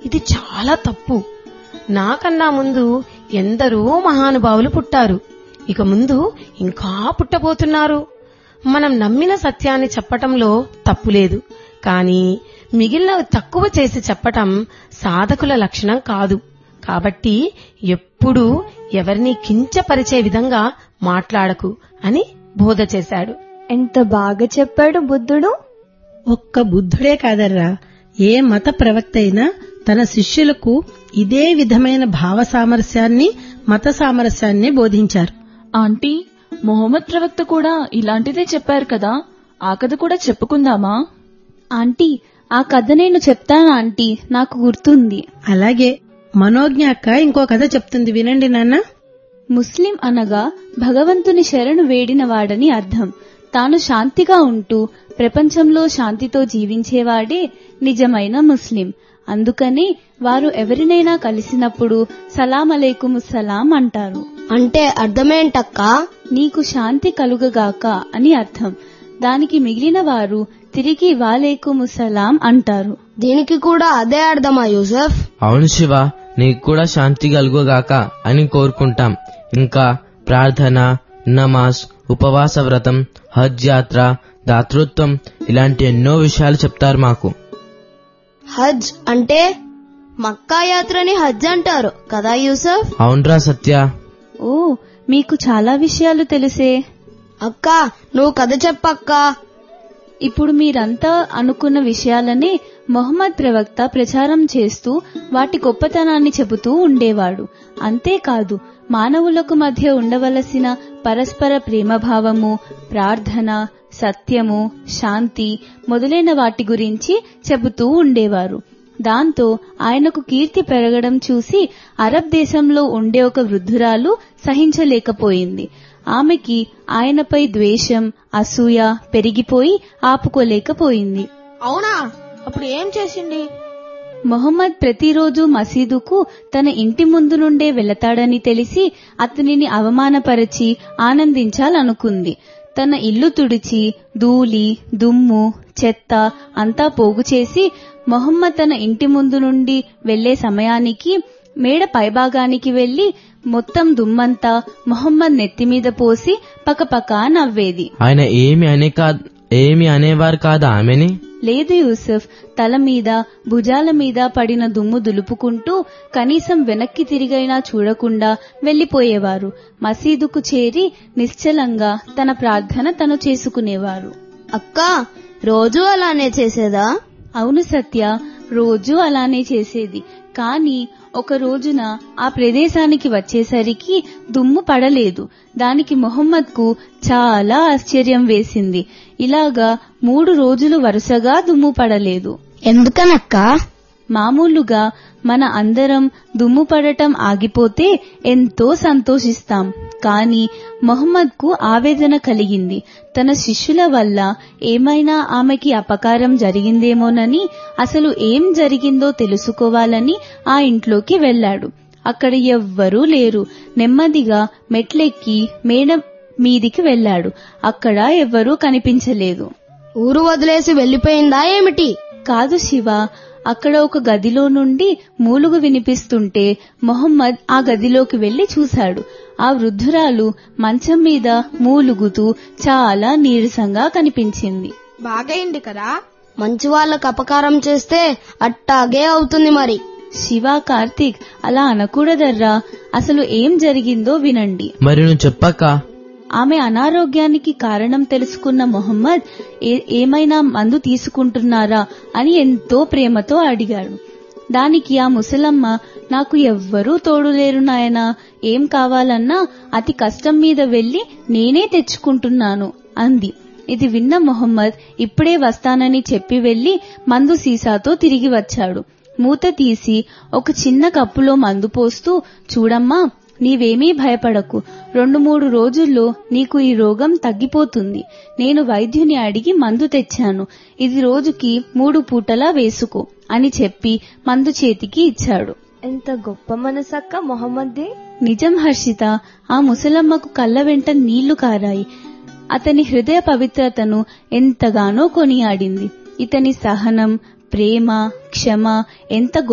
ఇది చాలా తప్పు నాకన్నా ముందు ఎందరో మహానుభావులు పుట్టారు ఇక ముందు ఇంకా పుట్టబోతున్నారు మనం నమ్మిన సత్యాన్ని చెప్పటంలో తప్పులేదు కానీ మిగిలినవి తక్కువ చేసి చెప్పటం సాధకుల లక్షణం కాదు కాబట్టి ఎప్పుడూ ఎవరిని కించపరిచే విధంగా మాట్లాడకు అని బోధ చేశాడు ఎంత బాగా చెప్పాడు బుద్ధుడు ఒక్క బుద్ధుడే కాదర్రా ఏ మత ప్రవక్త అయినా తన శిష్యులకు ఇదే విధమైన భావ సామరస్యాన్ని మత సామరస్యాన్ని బోధించారు ఆంటీ మొహమ్మద్ ప్రవక్త కూడా ఇలాంటిదే చెప్పారు కదా ఆ కథ కూడా చెప్పుకుందామా ఆంటీ ఆ కథ నేను చెప్తాను ఆంటీ నాకు గుర్తుంది అలాగే మనోజ్ఞ అక్క ఇంకో కథ చెప్తుంది వినండి నాన్న ముస్లిం అనగా భగవంతుని శరణు వేడినవాడని అర్థం తాను శాంతిగా ఉంటూ ప్రపంచంలో శాంతితో జీవించేవాడే నిజమైన ముస్లిం అందుకని వారు ఎవరినైనా కలిసినప్పుడు సలాం అలైకుం సలాం అంటారు అంటే అర్థమేంటక్కా నీకు శాంతి కలుగగాక అని అర్థం దానికి మిగిలిన వారు తిరిగి వాలేకుం సలాం అంటారు దీనికి కూడా అదే అర్థమా యూసఫ్ అవును శివ నీకు కూడా శాంతి కలుగుగాక అని కోరుకుంటాం ఇంకా ప్రార్థన నమాజ్ ఉపవాస వ్రతం హజ్ యాత్ర దాతృత్వం ఇలాంటి ఎన్నో విషయాలు చెప్తారు మాకు హజ్ అంటే మక్కా యాత్రని హజ్ అంటారు కదా యూసఫ్ అవునరా సత్య ఓ మీకు చాలా విషయాలు తెలిసే అక్క నువ్వు కథ చెప్పక్కా ఇప్పుడు మీరంతా అనుకున్న విషయాలనే మొహమ్మద్ ప్రవక్త ప్రచారం చేస్తూ వాటి గొప్పతనాన్ని చెబుతూ ఉండేవాడు అంతేకాదు మానవులకు మధ్య ఉండవలసిన పరస్పర ప్రేమభావము ప్రార్థన సత్యము శాంతి మొదలైన వాటి గురించి చెబుతూ ఉండేవారు దాంతో ఆయనకు కీర్తి పెరగడం చూసి అరబ్ దేశంలో ఉండే ఒక వృద్ధురాలు సహించలేకపోయింది ఆమెకి ఆయనపై ద్వేషం అసూయ పెరిగిపోయి ఆపుకోలేకపోయింది అవునా అప్పుడు ఏం చేసింది మొహమ్మద్ ప్రతిరోజు మసీదుకు తన ఇంటి ముందు నుండే వెళతాడని తెలిసి అతనిని అవమానపరచి ఆనందించాలనుకుంది తన ఇల్లు తుడిచి ధూళి దుమ్ము చెత్త అంతా పోగు చేసి మొహమ్మద్ తన ఇంటి ముందు నుండి వెళ్లే సమయానికి మేడ పైభాగానికి వెళ్లి మొత్తం దుమ్మంతా మొహమ్మద్ నెత్తిమీద పోసి పకపకా నవ్వేది ఆయన ఏమి అనే కా ఏమి అనేవారు కాదా ఆమెని లేదు యూసుఫ్ తల మీద భుజాల మీద పడిన దుమ్ము దులుపుకుంటూ కనీసం వెనక్కి తిరిగైనా చూడకుండా వెళ్లిపోయేవారు మసీదుకు చేరి నిశ్చలంగా తన ప్రార్థన తను చేసుకునేవారు అక్క రోజు అలానే చేసేదా అవును సత్య రోజూ అలానే చేసేది కానీ ఒక రోజున ఆ ప్రదేశానికి వచ్చేసరికి దుమ్ము పడలేదు దానికి మొహమ్మద్కు చాలా ఆశ్చర్యం వేసింది ఇలాగా మూడు రోజులు వరుసగా దుమ్ము పడలేదు ఎందుకనక్క మామూలుగా మన అందరం దుమ్ము పడటం ఆగిపోతే ఎంతో సంతోషిస్తాం కానీ మొహమ్మద్కు ఆవేదన కలిగింది తన శిష్యుల వల్ల ఏమైనా ఆమెకి అపకారం జరిగిందేమోనని అసలు ఏం జరిగిందో తెలుసుకోవాలని ఆ ఇంట్లోకి వెళ్ళాడు అక్కడ ఎవ్వరూ లేరు నెమ్మదిగా మెట్లెక్కి మేడ మీదికి వెళ్ళాడు అక్కడ ఎవ్వరూ కనిపించలేదు ఊరు వదిలేసి వెళ్లిపోయిందా ఏమిటి కాదు శివ అక్కడ ఒక గదిలో నుండి మూలుగు వినిపిస్తుంటే మొహమ్మద్ ఆ గదిలోకి వెళ్లి చూశాడు ఆ వృద్ధురాలు మంచం మీద మూలుగుతూ చాలా నీరసంగా కనిపించింది బాగైంది కదా మంచి వాళ్ళకు అపకారం చేస్తే అట్టాగే అవుతుంది మరి శివ కార్తీక్ అలా అనకూడదర్రా అసలు ఏం జరిగిందో వినండి మరి నువ్వు చెప్పక్క ఆమె అనారోగ్యానికి కారణం తెలుసుకున్న మొహమ్మద్ ఏ- ఏమైనా మందు తీసుకుంటున్నారా అని ఎంతో ప్రేమతో అడిగాడు దానికి ఆ ముసలమ్మ నాకు ఎవ్వరూ తోడులేరు నాయనా ఏం కావాలన్నా అతి కష్టం మీద వెళ్లి నేనే తెచ్చుకుంటున్నాను అంది ఇది విన్న మొహమ్మద్ ఇప్పుడే వస్తానని చెప్పి వెళ్లి మందు సీసాతో తిరిగి వచ్చాడు మూత తీసి ఒక చిన్న కప్పులో మందు పోస్తూ చూడమ్మా నీవేమీ భయపడకు రెండు మూడు రోజుల్లో నీకు ఈ రోగం తగ్గిపోతుంది నేను వైద్యుని అడిగి మందు తెచ్చాను ఇది రోజుకి మూడు పూటలా వేసుకో అని చెప్పి మందు చేతికి ఇచ్చాడు ఎంత గొప్ప మనసక్క మొహమ్మద్ది నిజం హర్షిత ఆ ముసలమ్మకు కళ్ళ వెంట నీళ్లు కారాయి అతని హృదయ పవిత్రతను ఎంతగానో కొనియాడింది ఇతని సహనం ప్రేమ క్షమ ఎంత